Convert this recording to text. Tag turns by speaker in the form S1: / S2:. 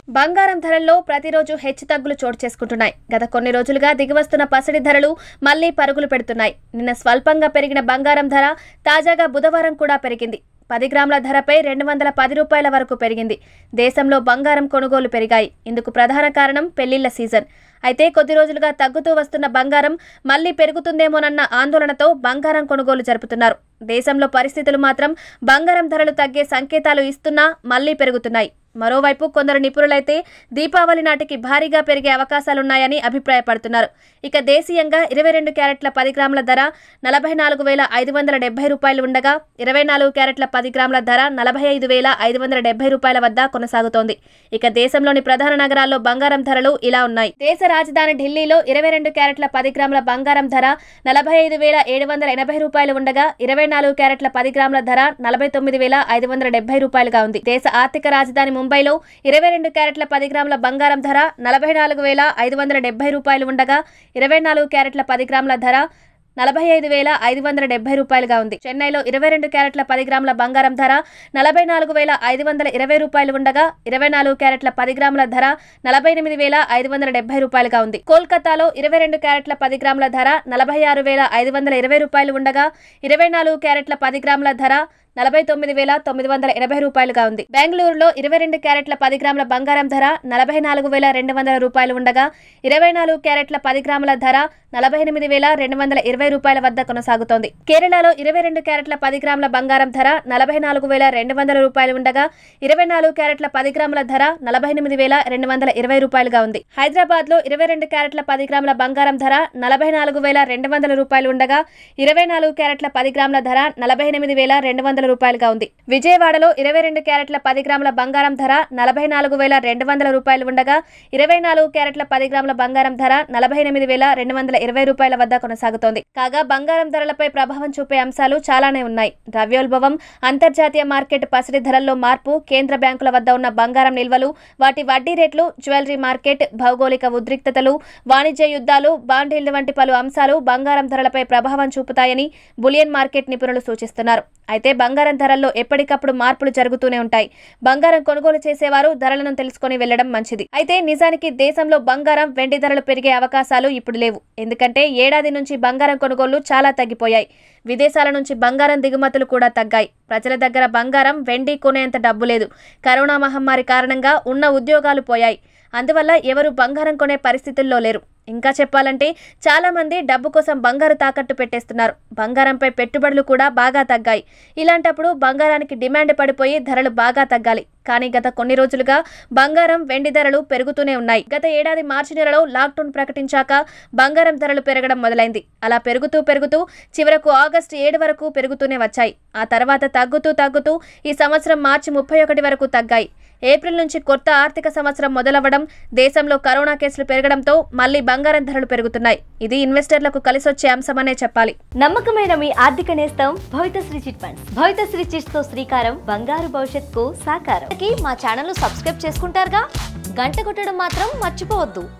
S1: బంగారం ధరల్లో ప్రతిరోజు హెచ్చుతగ్గులు చోటు చేసుకుంటున్నాయి గత కొన్ని రోజులుగా దిగివస్తున్న పసిడి ధరలు మళ్లీ పరుగులు పెడుతున్నాయి నిన్న స్వల్పంగా పెరిగిన బంగారం ధర తాజాగా బుధవారం కూడా పెరిగింది పది గ్రాముల ధరపై రెండు వందల పది రూపాయల వరకు పెరిగింది దేశంలో బంగారం కొనుగోలు పెరిగాయి ఇందుకు ప్రధాన కారణం పెళ్లిళ్ల సీజన్ అయితే కొద్ది రోజులుగా తగ్గుతూ వస్తున్న బంగారం మళ్లీ పెరుగుతుందేమోనన్న ఆందోళనతో బంగారం కొనుగోలు జరుపుతున్నారు దేశంలో పరిస్థితులు మాత్రం బంగారం ధరలు తగ్గే సంకేతాలు ఇస్తున్నా మళ్లీ పెరుగుతున్నాయి మరోవైపు కొందరు నిపుణులైతే దీపావళి నాటికి భారీగా పెరిగే అవకాశాలున్నాయని అభిప్రాయపడుతున్నారు ఇక దేశీయంగా ఇరవై రెండు క్యారెట్ల పది గ్రాముల ధర నలభై నాలుగు వేల ఐదు వందల డెబ్బై రూపాయలు ఉండగా ఇరవై నాలుగు క్యారెట్ల పది గ్రాముల ధర నలభై ఐదు వేల ఐదు వందల డెబ్బై రూపాయల వద్ద కొనసాగుతోంది ఇక దేశంలోని ప్రధాన నగరాల్లో బంగారం ధరలు ఇలా ఉన్నాయి దేశ రాజధాని ఢిల్లీలో ఇరవై రెండు క్యారెట్ల పది గ్రాముల బంగారం ధర నలభై ఐదు వేల ఏడు వందల ఎనభై రూపాయలు ఉండగా ఇరవై నాలుగు క్యారెట్ల పది గ్రాముల ధర నలభై తొమ్మిది వేల ఐదు వందల డెబ్బై రూపాయలుగా ఉంది దేశ ఆర్థిక రాజధాని ముంబైలో ఇరవై రెండు క్యారెట్ల పది గ్రాముల బంగారం ధర నలభై నాలుగు వేల ఐదు వందల డెబ్బై రూపాయలు ఉండగా ఇరవై నాలుగు క్యారెట్ల పది గ్రాముల ధర నలభై ఐదు వేల ఐదు వందల డెబ్బై రూపాయలుగా ఉంది చెన్నైలో ఇరవై రెండు క్యారెట్ల పది గ్రాముల బంగారం ధర నలభై నాలుగు వేల ఐదు వందల ఇరవై రూపాయలు ఉండగా ఇరవై నాలుగు క్యారెట్ల పది గ్రాముల ధర నలభై ఎనిమిది వేల ఐదు వందల డెబ్బై రూపాయలుగా ఉంది కోల్కతాలో ఇరవై రెండు క్యారెట్ల పది గ్రాముల ధర నలభై ఆరు వేల ఐదు వందల ఇరవై రూపాయలు ఉండగా ఇరవై నాలుగు క్యారెట్ల పది గ్రాముల ధర నలభై తొమ్మిది వేల తొమ్మిది వందల ఎనభై రూపాయలుగా ఉంది బెంగళూరులో ఇరవై రెండు క్యారెట్ల పది గ్రాముల బంగారం ధర నలభై నాలుగు వేల రెండు వందల రూపాయలు ఉండగా ఇరవై నాలుగు క్యారెట్ల పది గ్రాముల ధర నలభై ఎనిమిది వేల రెండు వందల ఇరవై రూపాయల వద్ద కొనసాగుతోంది కేరళలో ఇరవై రెండు క్యారెట్ల పది గ్రాముల బంగారం ధర నలభై నాలుగు వేల రెండు వందల రూపాయలు ఉండగా ఇరవై నాలుగు క్యారెట్ల పది గ్రాముల ధర నలభై ఎనిమిది వేల రెండు వందల ఇరవై రూపాయలుగా ఉంది హైదరాబాద్ లో ఇరవై రెండు క్యారెట్ల పది గ్రాముల బంగారం ధర నలభై నాలుగు వేల రెండు వందల రూపాయలు ఉండగా ఇరవై నాలుగు క్యారెట్ల పది గ్రాముల ధర నలభై ఎనిమిది వేల రెండు వందల రూపాయలుగా ఉంది విజయవాడలో ఇరవై రెండు క్యారెట్ల పది గ్రాముల బంగారం ధర నలభై నాలుగు వేల రెండు వందల రూపాయలు ఉండగా ఇరవై నాలుగు క్యారెట్ల పది గ్రాముల బంగారం ధర నలభై ఎనిమిది వేల రెండు వందల ఇరవై రూపాయల వద్ద కొనసాగుతోంది కాగా బంగారం ధరలపై ప్రభావం చూపే అంశాలు చాలానే ఉన్నాయి ద్రవ్యోల్బవం అంతర్జాతీయ మార్కెట్ పసిడి ధరల్లో మార్పు కేంద్ర బ్యాంకుల వద్ద ఉన్న బంగారం నిల్వలు వాటి వడ్డీ రేట్లు జ్యువెలరీ మార్కెట్ భౌగోళిక ఉద్రిక్తతలు వాణిజ్య యుద్ధాలు బాండీళ్లు వంటి పలు అంశాలు బంగారం ధరలపై ప్రభావం చూపుతాయని బులియన్ మార్కెట్ నిపుణులు సూచిస్తున్నారు అయితే బంగారం ధరల్లో ఎప్పటికప్పుడు మార్పులు జరుగుతూనే ఉంటాయి బంగారం కొనుగోలు చేసేవారు ధరలను తెలుసుకొని వెళ్లడం మంచిది అయితే నిజానికి దేశంలో బంగారం వెండి ధరలు పెరిగే అవకాశాలు ఇప్పుడు లేవు ఎందుకంటే ఏడాది నుంచి బంగారం కొనుగోళ్లు చాలా తగ్గిపోయాయి విదేశాల నుంచి బంగారం దిగుమతులు కూడా తగ్గాయి ప్రజల దగ్గర బంగారం వెండి కొనేంత డబ్బు లేదు కరోనా మహమ్మారి కారణంగా ఉన్న ఉద్యోగాలు పోయాయి అందువల్ల ఎవరు బంగారం కొనే పరిస్థితుల్లో లేరు ఇంకా చెప్పాలంటే చాలా మంది డబ్బు కోసం బంగారు తాకట్టు పెట్టేస్తున్నారు బంగారంపై పెట్టుబడులు కూడా బాగా తగ్గాయి ఇలాంటప్పుడు బంగారానికి డిమాండ్ పడిపోయి ధరలు బాగా తగ్గాలి కానీ గత కొన్ని రోజులుగా బంగారం వెండి ధరలు పెరుగుతూనే ఉన్నాయి గత ఏడాది మార్చి నెలలో లాక్డౌన్ ప్రకటించాక బంగారం ధరలు పెరగడం మొదలైంది అలా పెరుగుతూ పెరుగుతూ చివరకు ఆగస్టు ఏడు వరకు పెరుగుతూనే వచ్చాయి ఆ తర్వాత తగ్గుతూ తగ్గుతూ ఈ సంవత్సరం మార్చి ముప్పై ఒకటి వరకు తగ్గాయి ఏప్రిల్ నుంచి కొత్త ఆర్థిక సంవత్సరం మొదలవ్వడం దేశంలో కరోనా కేసులు పెరగడంతో మళ్లీ బంగారం ధరలు పెరుగుతున్నాయి ఇది ఇన్వెస్టర్లకు కలిసొచ్చే అంశమనే చెప్పాలి
S2: నమ్మకమైన మీ ఆర్థిక నేస్తం Bhavithasri chit funds Bhavithasri chits తో శ్రీకారం బంగారు భవిష్యత్తుకు సాకారం మా ఛానల్ సబ్స్క్రైబ్ చేసుకుంటారుగా గంట కొట్టడం మాత్రం మర్చిపోవద్దు